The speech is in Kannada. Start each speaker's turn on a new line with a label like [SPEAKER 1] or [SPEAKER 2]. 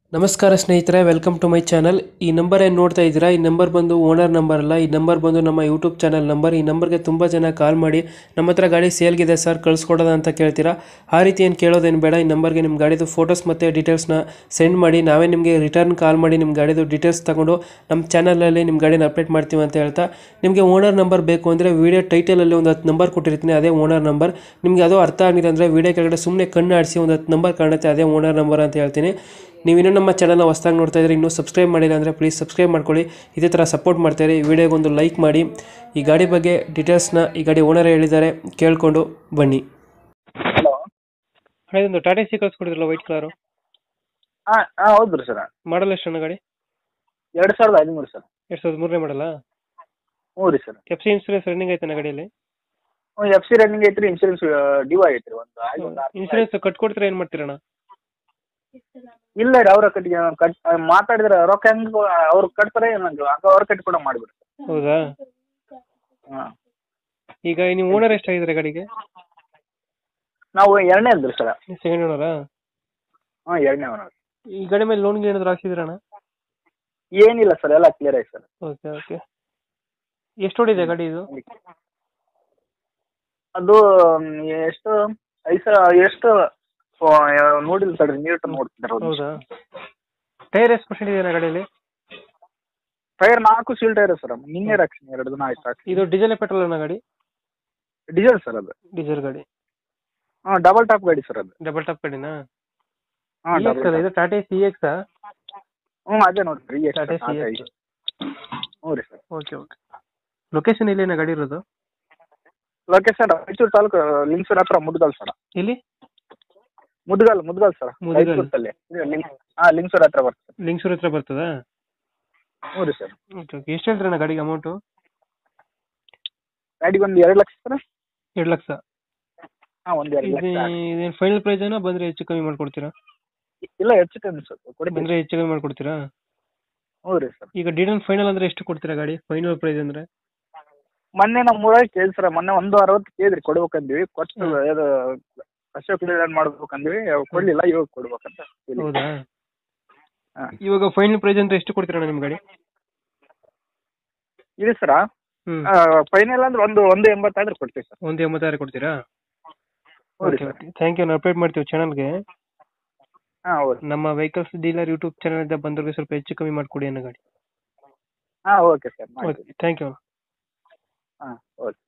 [SPEAKER 1] ನಮಸ್ಕಾರ ಸ್ನೇಹಿತರೆ ವೆಲ್ಕಮ್ ಟು ಮೈ ಚಾನಲ್ ಈ ನಂಬರ್ ಏನು ನೋಡ್ತಾ ಇದ್ದೀರಾ ಈ ನಂಬರ್ ಬಂದು ಓನರ್ ನಂಬರ್ ಅಲ್ಲ ಈ ನಂಬರ್ ಬಂದು ನಮ್ಮ ಯೂಟ್ಯೂಬ್ ಚಾನಲ್ ನಂಬರ್ ಈ ನಂಬರ್ಗೆ ತುಂಬ ಜನ ಕಾಲ್ ಮಾಡಿ ನಮ್ಮ ಹತ್ರ ಗಾಡಿ ಸೇಲ್ಗಿದೆ ಸರ್ ಕಳಿಸ್ಕೊಡೋದ ಅಂತ ಕೇಳ್ತೀರಾ ಆ ರೀತಿ ಏನು ಕೇಳೋದೇನು ಬೇಡ ಈ ನಂಬರ್ಗೆ ನಿಮ್ಮ ಗಾಡಿದು ಫೋಟೋಸ್ ಮತ್ತು ಡೀಟೇಲ್ಸ್ನ ಸೆಂಡ್ ಮಾಡಿ ನಾವೇ ನಿಮಗೆ ರಿಟರ್ನ್ ಕಾಲ್ ಮಾಡಿ ನಿಮ್ಮ ಗಾಡಿದು ಡೀಟೇಲ್ಸ್ ತಗೊಂಡು ನಮ್ಮ ಚಾನಲಲ್ಲಿ ನಿಮ್ಮ ಗಾಡಿನ ಅಪ್ಡೇಟ್ ಮಾಡ್ತೀವಿ ಅಂತ ಹೇಳ್ತಾ ನಿಮಗೆ ಓನರ್ ನಂಬರ್ ಬೇಕು ಅಂದರೆ ವೀಡಿಯೋ ಟೈಟಲಲ್ಲಿ ಒಂದು ಹತ್ತು ನಂಬರ್ ಕೊಟ್ಟಿರ್ತೀನಿ ಅದೇ ಓನರ್ ನಂಬರ್ ನಿಮಗೆ ಅದು ಅರ್ಥ ಆಗಿಲ್ಲ ಅಂದರೆ ವೀಡಿಯೋ ಕೆಳಗಡೆ ಸುಮ್ಮನೆ ಕಣ್ಣು ಆಡಿಸಿ ಒಂದು ಹತ್ತು ನಂಬರ್ ಕಾಣುತ್ತೆ ಅದೇ ಓನರ್ ನಂಬರ್ ಅಂತ ಹೇಳ್ತೀನಿ ನೀವು ಇನ್ನೂ ನಮ್ಮ ಚಾನಲ್ನ ಹೊಸ್ದಾಗಿ ನೋಡ್ತಾ ಇದ್ರೆ ಇನ್ನೂ ಸಬ್ಸ್ಕ್ರೈಬ್ ಮಾಡಿಲ್ಲ ಅಂದರೆ ಪ್ಲೀಸ್ ಸಬ್ಸ್ಕ್ರೈಬ್ ಮಾಡ್ಕೊಳ್ಳಿ ಇದೇ ಥರ ಸಪೋರ್ಟ್ ಮಾಡ್ತಾರೆ ಈ ವಿಡಿಯೋಗೆ ಒಂದು ಲೈಕ್ ಮಾಡಿ ಈ ಗಾಡಿ ಬಗ್ಗೆ ಡೀಟೇಲ್ಸ್ನ ಈ ಗಾಡಿ ಓನರ್ ಹೇಳಿದ್ದಾರೆ ಕೇಳಿಕೊಂಡು ಬನ್ನಿ
[SPEAKER 2] ಹಲೋ
[SPEAKER 1] ಒಂದು ಟಾಟಾ ಸಿ ಕಳಿಸ್ಕೊಡಿದ್ರಲ್ಲ ವೈಟ್ ಕಲರು
[SPEAKER 2] ಹಾಂ ಹಾಂ ಹೌದು ರೀ ಸರ್
[SPEAKER 1] ಮಾಡಲ್ ಎಷ್ಟು ಅಣ್ಣ ಗಾಡಿ
[SPEAKER 2] ಎರಡು ಸಾವಿರದ ಹದಿಮೂರು ಸರ್
[SPEAKER 1] ಎರಡು ಸಾವಿರದ ಮೂರನೇ ಮಾಡಲ್ಲ
[SPEAKER 2] ಹ್ಞೂ ರೀ sir
[SPEAKER 1] F C insurance running ಐತೆ ಗಾಡಿಯಲ್ಲಿ
[SPEAKER 2] ಹ್ಞೂ ಎಫ್ ಸಿ ರನ್ನಿಂಗ್ ಐತ್ರಿ ಇನ್ಶೂರೆನ್ಸ್ ಡ್ಯೂ ಆಗೈತೆ ರೀ ಒಂದು ಆಗಿ ಒಂದು ಆರು ತಿಂಗ್ಳು
[SPEAKER 1] ಇನ್ಸೂರೆನ್ಸ್ ಕಟ್ಕೊಡ್ತೀರಾ ಏನು ಮಾಡ್ತೀರಣ್ಣ
[SPEAKER 2] ಆಯ್ತು. ಇಲ್ಲ ರೀ ಅವ್ರ ಕಟ್ಟಿ ಕಟ್ ಮಾತಾಡಿದ್ರೆ ರೊಕ್ಕ ಹೆಂಗೆ ಅವ್ರು ಕಟ್ತಾರೆ ನಂಗೆ ಹಂಗ ಅವ್ರ ಕಟ್ಕೊಡೋ ಮಾಡಿಬಿಡ್ರಿ
[SPEAKER 1] ಹೌದಾ
[SPEAKER 2] ಹಾಂ
[SPEAKER 1] ಈಗ ನೀವು ಓನರ್ ಎಷ್ಟಾಗಿದ್ದಾರೆ ಗಾಡಿಗೆ
[SPEAKER 2] ನಾವು ಎರಡನೇ ಅಲ್ರಿ ಸರ್
[SPEAKER 1] ಸೆಕೆಂಡ್ ಓನರಾ
[SPEAKER 2] ಹಾಂ ಎರಡನೇ ಅವನ
[SPEAKER 1] ಈ ಗಾಡಿ ಮೇಲೆ ಲೋನ್ಗೆ ಏನಾದ್ರು ಹಾಕ್ಸಿದ್ರಣ್ಣ
[SPEAKER 2] ಏನಿಲ್ಲ ಸರ್ ಎಲ್ಲ ಕ್ಲಿಯರ್ ಐತೆ ಸರ್
[SPEAKER 1] ಓಕೆ ಓಕೆ ಎಷ್ಟು ಹೊಡಿದೆ ಗಾಡಿ ಇದು
[SPEAKER 2] ಅದು ಮ್, ಎಷ್ಟು ಐದು ಸಾವಿರ ಎಷ್ಟು ಆ, ನೋಡಿಲ್ಲ ಸರ್ ನೀಟ್ ನೋಡ್ತಿದ್ದಾರೆ
[SPEAKER 1] ಹೌದಾ ಟೈರ್ ಎಷ್ಟು ಪರ್ಸೆಂಟ್ ಇದೆ ಗಾಡಿಯಲ್ಲಿ
[SPEAKER 2] ಟೈರ್ ನಾಲ್ಕು ಸೀಲ್ ಟೈರ್ ಸರ್ ನಿನ್ನೆ ಹಾಕ್ಸಿನಿ ಎರಡು ದಿನ ಆಯ್ತು ಹಾಕ್ಸಿ
[SPEAKER 1] ಇದು ಡೀಸೆಲ್ ಪೆಟ್ರೋಲ್ ಅನ್ನ ಗಾಡಿ
[SPEAKER 2] ಡೀಸೆಲ್ ಸರ್ ಅದು
[SPEAKER 1] ಡೀಸೆಲ್ ಗಾಡಿ
[SPEAKER 2] ಹಾಂ ಡಬಲ್ ಟಾಪ್ ಗಾಡಿ ಸರ್ ಅದು
[SPEAKER 1] ಡಬಲ್ ಟಾಪ್ ಗಾಡಿನಾ
[SPEAKER 2] ಹಾಂ
[SPEAKER 1] EX ಅಲ್ಲ ಇದು ಟಾಟಾ ಸಿ ಎಕ್ಸ್
[SPEAKER 2] ಹ್ಞೂ ಅದೇ ನೋಡ್ರಿ ಈಗ
[SPEAKER 1] ಟಾಟಾ ಸಿ ಎಕ್ಸ್
[SPEAKER 2] ಹ್ಞೂ ರೀ ಸರ್
[SPEAKER 1] ಓಕೆ ಓಕೆ ಲೊಕೇಶನ್ ಎಲ್ಲಿನ ಗಾಡಿ ಇರೋದು
[SPEAKER 2] ಲೊಕೇಶನ್ ರಾಯಚೂರು ತಾಲೂಕು ಲಿಂಗಸೂರು ಹತ್ರ ಮುದ್ಗಲ್ ಸರ್
[SPEAKER 1] ಇಲ್ಲಿ
[SPEAKER 2] ಮುದ್ಗಲ್ ಮುದ್ಗಲ್ ಸರ್
[SPEAKER 1] ಮುದ್ಗಲ್.
[SPEAKER 2] ರಾಯಚೂರಲ್ಲಿ ಹಾಂ ಲಿಂಗಸೂರು ಹತ್ರ ಬರ್ತದೆ
[SPEAKER 1] ಲಿಂಗ್ಸೂರ್ ಹತ್ರ ಬರ್ತದಾ
[SPEAKER 2] ಹ್ಞೂ ರೀ ಸರ್
[SPEAKER 1] ಓಕೆ ಓಕೆ ಎಷ್ಟು ಹೇಳ್ತೀರಣ್ಣ ಗಾಡಿಗೆ ಅಮೌಂಟು
[SPEAKER 2] ಗಾಡಿಗೆ ಒಂದು ಎರಡು ಲಕ್ಷ ಸರ್
[SPEAKER 1] ಎರಡು ಲಕ್ಷ
[SPEAKER 2] ಹಾಂ ಒಂದು ಎರಡು
[SPEAKER 1] ಇದು
[SPEAKER 2] ಲಕ್ಷ
[SPEAKER 1] ಇದೇನು ಫೈನಲ್ ಪ್ರೈಸ್ ಏನೋ ಬಂದರೆ ಹೆಚ್ಚು ಕಮ್ಮಿ ಮಾಡ್ಕೊಡ್ತೀರಾ
[SPEAKER 2] ಇಲ್ಲ ಹೆಚ್ಚು ಕಮ್ಮಿ ಸರ್ ಕೊಡ್ತೀನಿ
[SPEAKER 1] ಬಂದರೆ ಹೆಚ್ಚು ಕಮ್ಮಿ ಮಾಡ್ಕೊಡ್ತೀರಾ
[SPEAKER 2] ಹ್ಞೂ ರೀ ಸರ್
[SPEAKER 1] ಈಗ ಡೀಟೇಲ್ ಫೈನಲ್ ಅಂದರೆ ಎಷ್ಟು ಕೊಡ್ತೀರಾ ಗಾಡಿ ಫೈನಲ್ ಪ್ರೈಸ್ ಅಂದರೆ
[SPEAKER 2] ಮೊನ್ನೆ ನಮ್ಮ ಊರಾಗ ಕೇಳಿ ಸರ್ ಮೊನ್ನೆ ಒಂದು ಅರವತ್ತು ಕೇಳಿದ್ರಿ ಕೊಡ್ಬೇಕಂದ್ವಿ ಕೊಟ್ಟು ಇದು ಅಶೋಕ್ ಲೇಲ್ಯಾಂಡ್ ಮಾಡ್ಬೇಕಂದ್ವಿ ಕೊಡಲಿಲ್ಲ ಇವಾಗ ಕೊಡ್ಬೇಕಂತ ಹೇಳಿ.
[SPEAKER 1] ಹೌದಾ
[SPEAKER 2] ಹಾಂ
[SPEAKER 1] ಇವಾಗ ಫೈನಲ್ ಪ್ರೈಸ್ ಅಂದ್ರೆ ಎಷ್ಟು ಕೊಡ್ತೀರಣ್ಣ ನಿಮ್ಮ ಗಾಡಿ
[SPEAKER 2] ಇದೆ ಸರ
[SPEAKER 1] ಹ್ಞೂ
[SPEAKER 2] ಫೈನಲ್ ಅಂದ್ರೆ ಒಂದು ಒಂದು ಎಂಬತ್ತಾದ್ರೆ ಕೊಡ್ತೀವಿ ಸರ್
[SPEAKER 1] ಒಂದು ಎಂಬತ್ತಾರು ಕೊಡ್ತೀರಾ
[SPEAKER 2] ಹ್ಞೂ ರೀ
[SPEAKER 1] okay
[SPEAKER 2] sir
[SPEAKER 1] okay thank you ನಾವು ಅಪ್ಡೇಟ್ ಮಾಡ್ತೀವಿ ಚಾನಲ್ಗೆ
[SPEAKER 2] ಹಾಂ ಹೌದು
[SPEAKER 1] ನಮ್ಮ ವೆಹಿಕಲ್ಸ್ ಡೀಲರ್ ಯೂಟ್ಯೂಬ್ ಚಾನಲ್ ಇಂದ ಬಂದವ್ರಿಗೆ ಸ್ವಲ್ಪ ಹೆಚ್ಚು ಕಮ್ಮಿ ಮಾಡಿಕೊಡಿ ಅನ್ನೋ ಗಾಡಿ
[SPEAKER 2] ಹಾಂ ಓಕೆ ಸರ್ ಮಾಡಿ
[SPEAKER 1] ಓಕೆ ಥ್ಯಾಂಕ್ ಯು
[SPEAKER 2] ಹಾಂ ಓಕೆ